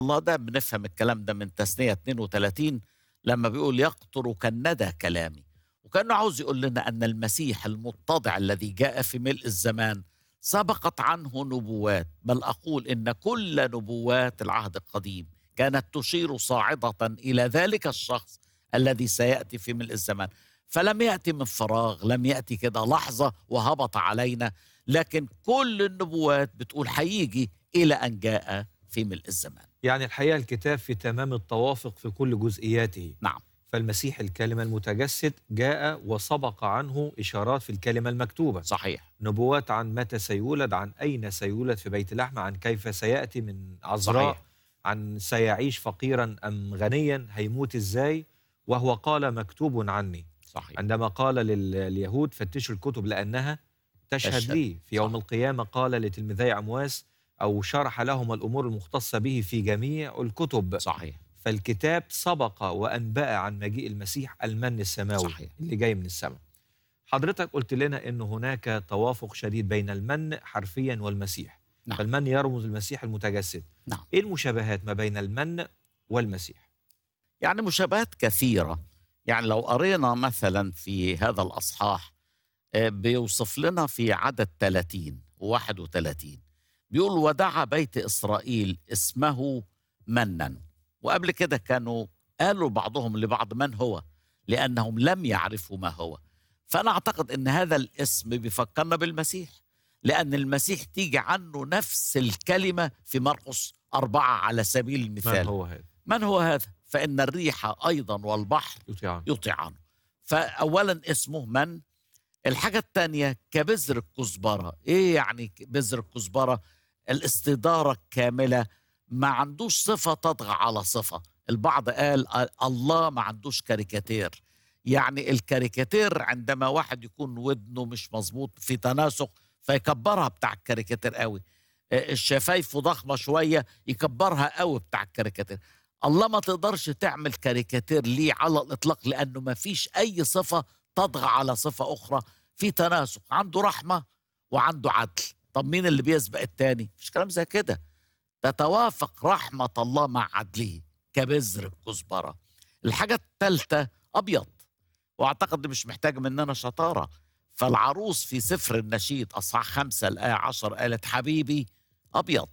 الله ده بنفهم الكلام ده من تثنية 32 لما بيقول يقطر كالندى كلامي وكأنه عاوز يقول لنا أن المسيح المتضع الذي جاء في ملء الزمان سبقت عنه نبوات بل أقول إن كل نبوات العهد القديم كانت تشير صاعدة إلى ذلك الشخص الذي سيأتي في ملء الزمان فلم يأتي من فراغ لم يأتي كده لحظة وهبط علينا لكن كل النبوات بتقول هيجي إلى أن جاء في ملء الزمان يعني الحقيقة الكتاب في تمام التوافق في كل جزئياته نعم فالمسيح الكلمة المتجسد جاء وسبق عنه إشارات في الكلمة المكتوبة صحيح نبوات عن متى سيولد عن أين سيولد في بيت لحم عن كيف سيأتي من عذراء صحيح. عن سيعيش فقيرا أم غنيا هيموت إزاي وهو قال مكتوب عني صحيح عندما قال لليهود فتشوا الكتب لأنها تشهد, تشهد. لي في يوم صح. القيامة قال لتلميذي عمواس أو شرح لهم الأمور المختصة به في جميع الكتب صحيح فالكتاب سبق وأنبأ عن مجيء المسيح المن السماوي صحيح. اللي جاي من السماء حضرتك قلت لنا أن هناك توافق شديد بين المن حرفيا والمسيح نعم. فالمن يرمز المسيح المتجسد نعم. إيه المشابهات ما بين المن والمسيح يعني مشابهات كثيرة يعني لو قرينا مثلا في هذا الأصحاح آه، بيوصف لنا في عدد 30 و31 بيقول ودعا بيت إسرائيل اسمه منا وقبل كده كانوا قالوا بعضهم لبعض من هو لأنهم لم يعرفوا ما هو فأنا أعتقد أن هذا الاسم بيفكرنا بالمسيح لأن المسيح تيجي عنه نفس الكلمة في مرقس أربعة على سبيل من المثال هو هذا من هو هذا؟ فإن الريح أيضا والبحر يطيعان يطيعان فأولا اسمه من الحاجة الثانية كبذر الكزبرة إيه يعني ك- بذر الكزبرة الاستدارة الكاملة ما عندوش صفة تطغى على صفة البعض قال آه، الله ما عندوش كاريكاتير يعني الكاريكاتير عندما واحد يكون ودنه مش مظبوط في تناسق فيكبرها بتاع الكاريكاتير قوي آه، الشفايف ضخمة شوية يكبرها قوي بتاع الكاريكاتير الله ما تقدرش تعمل كاريكاتير ليه على الإطلاق لأنه ما فيش أي صفة تطغى على صفة أخرى في تناسق عنده رحمة وعنده عدل طب مين اللي بيسبق التاني مش كلام زي كده تتوافق رحمة الله مع عدله كبذر الكزبرة الحاجة الثالثة أبيض وأعتقد دي مش محتاج مننا شطارة فالعروس في سفر النشيد أصحاح خمسة الآية عشر قالت حبيبي أبيض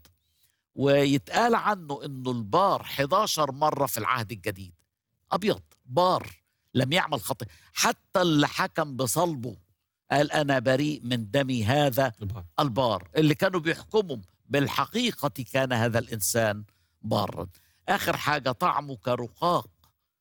ويتقال عنه انه البار 11 مره في العهد الجديد ابيض بار لم يعمل خطيئه حتى اللي حكم بصلبه قال انا بريء من دمي هذا البحر. البار اللي كانوا بيحكموا بالحقيقه كان هذا الانسان بارا اخر حاجه طعمه كرقاق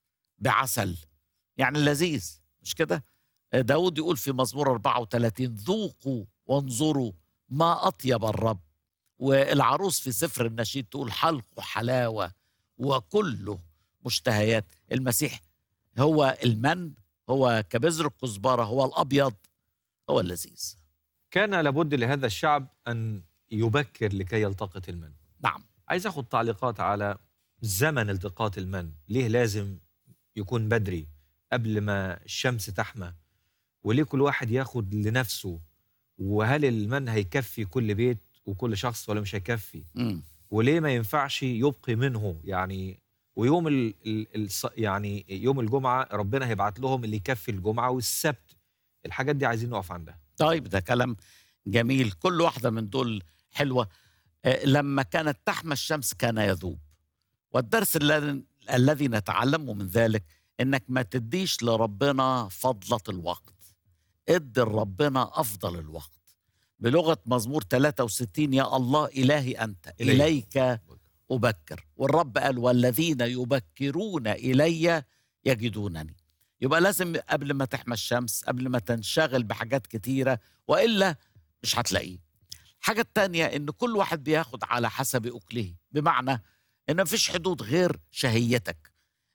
بعسل يعني لذيذ مش كده داود يقول في مزمور 34 ذوقوا وانظروا ما اطيب الرب والعروس في سفر النشيد تقول حلقه حلاوة وكله مشتهيات المسيح هو المن هو كبذر الكزبرة هو الأبيض هو اللذيذ كان لابد لهذا الشعب أن يبكر لكي يلتقط المن نعم عايز أخذ تعليقات على زمن التقاط المن ليه لازم يكون بدري قبل ما الشمس تحمى وليه كل واحد ياخد لنفسه وهل المن هيكفي كل بيت وكل شخص ولا مش هيكفي مم. وليه ما ينفعش يبقي منه يعني ويوم ال ال ال يعني يوم الجمعة ربنا هيبعت لهم اللي يكفي الجمعة والسبت الحاجات دي عايزين نقف عندها طيب ده كلام جميل كل واحدة من دول حلوة آه، لما كانت تحمى الشمس كان يذوب والدرس الذي الذي نتعلمه من ذلك انك ما تديش لربنا فضلة الوقت ادي لربنا افضل الوقت بلغة مزمور 63 يا الله إلهي أنت إليك. إليك أبكر والرب قال والذين يبكرون إلي يجدونني يبقى لازم قبل ما تحمى الشمس قبل ما تنشغل بحاجات كتيرة وإلا مش هتلاقيه الحاجة التانية إن كل واحد بياخد على حسب أكله بمعنى إن مفيش حدود غير شهيتك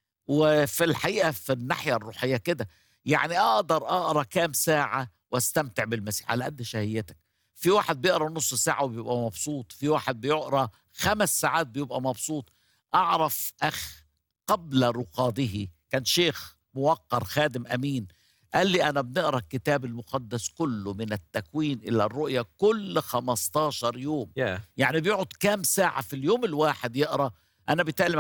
وفي الحقيقة في الناحية الروحية كده يعني أقدر أقرأ كام ساعة واستمتع بالمسيح على قد شهيتك في واحد بيقرأ نص ساعة وبيبقى مبسوط في واحد بيقرأ خمس ساعات بيبقى مبسوط أعرف أخ قبل رقاده كان شيخ موقر خادم أمين قال لي أنا بنقرأ الكتاب المقدس كله من التكوين إلى الرؤية كل 15 يوم يا يعني بيقعد كام ساعة في اليوم الواحد يقرأ انا بيتهيألي